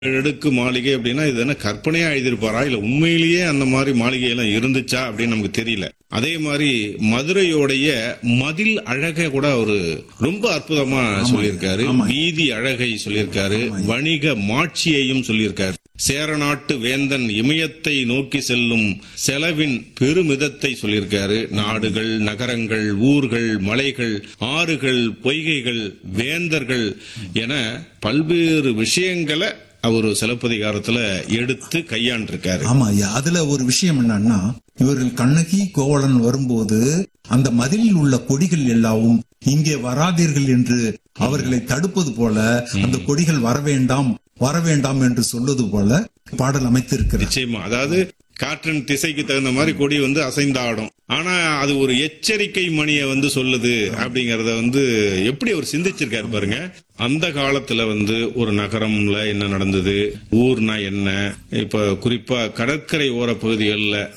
அடுக்கு மாளிகை அப்படின்னா இது என்ன கற்பனையா எழுதியிருப்பாரா இல்ல உண்மையிலேயே அந்த மாதிரி மாளிகை எல்லாம் இருந்துச்சா அப்படின்னு நமக்கு தெரியல அதே மாதிரி மதுரையோடைய மதில் அழகை கூட அவரு ரொம்ப அற்புதமா சொல்லியிருக்காரு வீதி அழகை சொல்லியிருக்காரு வணிக மாட்சியையும் சொல்லியிருக்காரு சேரநாட்டு வேந்தன் இமயத்தை நோக்கி செல்லும் செலவின் பெருமிதத்தை சொல்லியிருக்காரு நாடுகள் நகரங்கள் ஊர்கள் மலைகள் ஆறுகள் பொய்கைகள் வேந்தர்கள் என பல்வேறு விஷயங்களை அவர் சிலப்பதிகாரத்துல எடுத்து கையாண்டிருக்காரு ஆமா ஐயா அதுல ஒரு விஷயம் என்னன்னா இவர்கள் கண்ணகி கோவலன் வரும்போது அந்த மதிலில் உள்ள கொடிகள் எல்லாவும் இங்கே வராதீர்கள் என்று அவர்களை தடுப்பது போல அந்த கொடிகள் வர வேண்டாம் வர வேண்டாம் என்று சொல்வது போல பாடல் அமைத்திருக்கிறார் நிச்சயமா அதாவது காற்றின் திசைக்கு தகுந்த மாதிரி கொடி வந்து அசைந்தாடும் ஆனா அது ஒரு எச்சரிக்கை மணியை வந்து சொல்லுது அப்படிங்கறத வந்து எப்படி அவர் சிந்திச்சிருக்காரு பாருங்க அந்த காலத்துல வந்து ஒரு நகரம்ல என்ன நடந்தது ஊர்னா என்ன இப்ப குறிப்பா கடற்கரை ஓர பகுதிகளில்